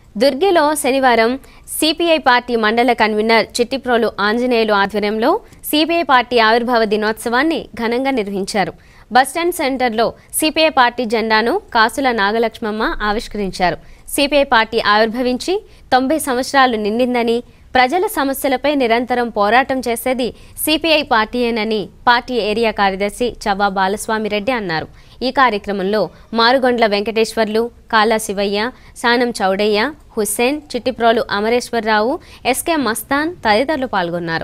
దుర్గిలో శనివారం CPI party మండల convener Chittiprolu Anjaneyulu ఆధ్వర్యంలో సిపిఐ పార్టీ ఆవిర్భావ దినోత్సవాన్ని ఘనంగా నిర్వహించారు బస్టాండ్ సెంటర్లో సిపిఐ పార్టీ జెండాను కాసుల నాగలక్ష్మమ్మ ఆవిష్కరించారు సిపిఐ పార్టీ ఆవిర్భవించి తొంభై సంవత్సరాలు నిండిందని ప్రజల సమస్యలపై నిరంతరం పోరాటం చేసేది సిపిఐ పార్టీయేనని పార్టీ ఏరియా కార్యదర్శి చవ్వా బాలస్వామిరెడ్డి అన్నారు ఈ కార్యక్రమంలో మారుగొండ్ల వెంకటేశ్వర్లు కాలా శివయ్య సానం చౌడయ్య హుస్సేన్ చిట్టిప్రోలు అమరేశ్వరరావు ఎస్కే మస్తాన్ తదితరులు పాల్గొన్నారు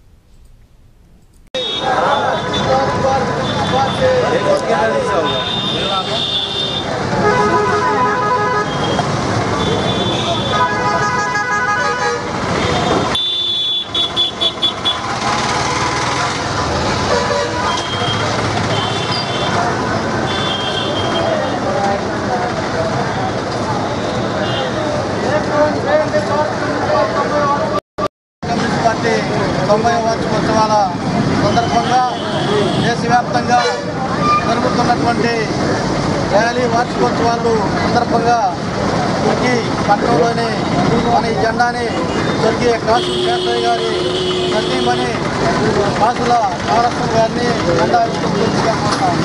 కమ్యూనిస్ట్ పార్టీ తొంభై వార్షికోత్సవాల సందర్భంగా దేశవ్యాప్తంగా జరుగుతున్నటువంటి ర్యాలీ వార్షికోత్సవాలు సందర్భంగా తుర్కీ పట్టణంలోని మన ఈ జెండాని స్వర్గీయ కాసు శాస్త్రి గారి సతీమణి కాసుల నాగలక్ష్మి గారిని జెండా విస్తృతంగా కోరుతాం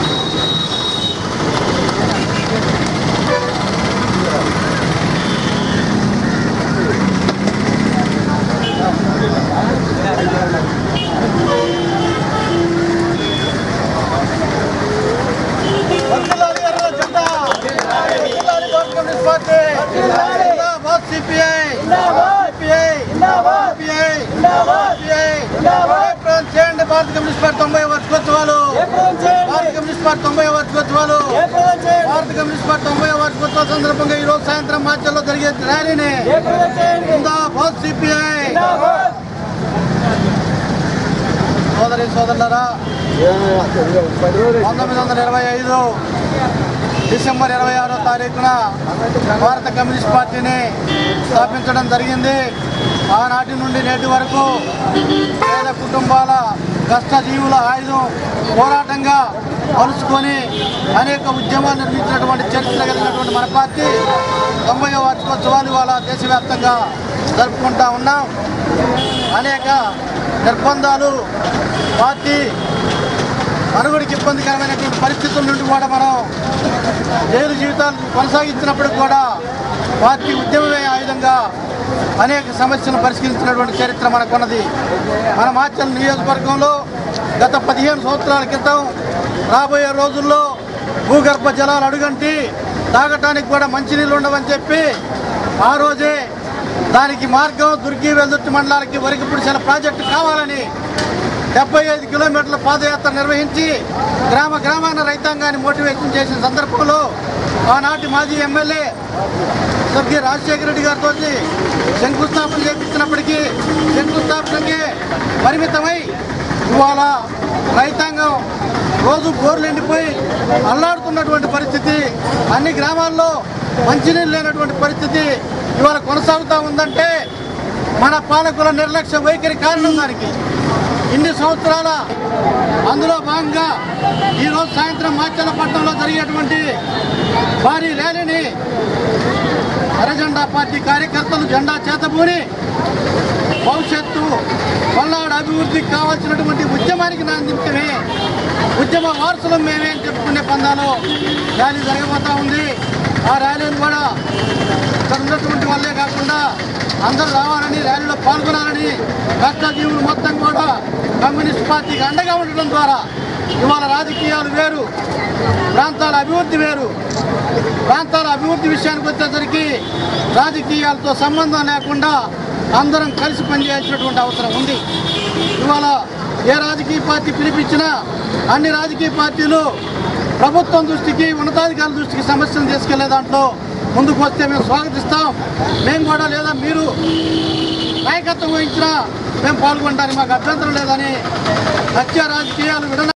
వర్ధిల్లాలి ఎర్ర జెండా వర్ధిల్లాలి భారత కమ్యూనిస్ట్ పార్టీ జిందాబాద్ సిపిఐ సిపిఐ సిపిఐ సిపిఐ జయప్రదం చేయండి భారత కమ్యూనిస్ట్ పార్టీ తొంభై వార్షికోత్సవాలు భారత కమ్యూనిస్ట్ పార్టీ తొంభై వార్షికోత్సవాలు భారత కమ్యూనిస్ట్ పార్టీ తొంభై వార్షికోత్సవ సందర్భంగా ఈ రోజు సాయంత్రం మార్చిలో జరిగే ర్యాలీని జిందాబాద్ సిపిఐ సోదరి సోదరులరా పంతొమ్మిది వందల ఇరవై ఐదు డిసెంబర్ ఇరవై ఆరో తారీఖున భారత కమ్యూనిస్ట్ పార్టీని స్థాపించడం జరిగింది ఆనాటి నుండి నేటి వరకు పేద కుటుంబాల కష్టజీవుల ఆయుధం పోరాటంగా మలుచుకొని అనేక ఉద్యమాలు నిర్మించినటువంటి చరిత్ర కలిగినటువంటి మన పార్టీ తొంభై వార్షికోత్సవాలు ఇవాళ దేశవ్యాప్తంగా జరుపుకుంటా ఉన్నాం అనేక నిర్బంధాలు పార్టీ మనుగడికి ఇబ్బందికరమైనటువంటి పరిస్థితుల నుండి కూడా మనం జైలు జీవితాలు కొనసాగించినప్పుడు కూడా పార్టీ ఉద్యమమే ఆయుధంగా అనేక సమస్యలను పరిష్కరించినటువంటి చరిత్ర మనకున్నది మన మాచల్ నియోజకవర్గంలో గత పదిహేను సంవత్సరాల క్రితం రాబోయే రోజుల్లో భూగర్భ జలాలు అడుగంటి తాగటానికి కూడా మంచినీళ్ళు ఉండవని చెప్పి ఆ రోజే దానికి మార్గం దుర్గి వెల్దుర్తి మండలాలకి వరికిపుడిసిన ప్రాజెక్టు కావాలని డెబ్బై ఐదు కిలోమీటర్ల పాదయాత్ర నిర్వహించి గ్రామ గ్రామాన రైతాంగాన్ని మోటివేషన్ చేసిన సందర్భంలో ఆనాటి మాజీ ఎమ్మెల్యే స్వర్గీయ రాజశేఖర రెడ్డి గారితో శంకుస్థాపన చేపించినప్పటికీ శంకుస్థాపనకి పరిమితమై ఇవాళ రైతాంగం రోజు బోర్లు ఎండిపోయి అల్లాడుతున్నటువంటి పరిస్థితి అన్ని గ్రామాల్లో మంచినీళ్ళు లేనటువంటి పరిస్థితి ఇవాళ కొనసాగుతూ ఉందంటే మన పాలకుల నిర్లక్ష్య వైఖరి కారణం దానికి ఇన్ని సంవత్సరాల అందులో భాగంగా ఈరోజు సాయంత్రం మాచల పట్టణంలో జరిగేటువంటి భారీ ర్యాలీని ఎర్రజెండా పార్టీ కార్యకర్తలు జెండా చేతబూని భవిష్యత్తు పల్నాడు అభివృద్ధికి కావాల్సినటువంటి ఉద్యమానికి నాందించమే ఉద్యమ వారసులం మేమే అని చెప్పుకునే పందాలో ర్యాలీ జరగబోతా ఉంది ఆ ర్యాలీని కూడా ఇక్కడ ఉన్నటువంటి వాళ్ళే కాకుండా అందరూ రావాలని ర్యాలీలో పాల్గొనాలని కష్టజీవులు మొత్తం కూడా కమ్యూనిస్ట్ పార్టీకి అండగా ఉండడం ద్వారా ఇవాళ రాజకీయాలు వేరు ప్రాంతాల అభివృద్ధి వేరు ప్రాంతాల అభివృద్ధి విషయానికి వచ్చేసరికి రాజకీయాలతో సంబంధం లేకుండా అందరం కలిసి పనిచేయాల్సినటువంటి అవసరం ఉంది ఇవాళ ఏ రాజకీయ పార్టీ పిలిపించినా అన్ని రాజకీయ పార్టీలు ప్రభుత్వం దృష్టికి ఉన్నతాధికారుల దృష్టికి సమస్యలు తీసుకెళ్లే దాంట్లో ముందుకు వస్తే మేము స్వాగతిస్తాం మేము కూడా లేదా మీరు నాయకత్వం వహించినా మేము పాల్గొనడానికి మాకు అభ్యంతరం లేదని హత్య రాజకీయాలు విడన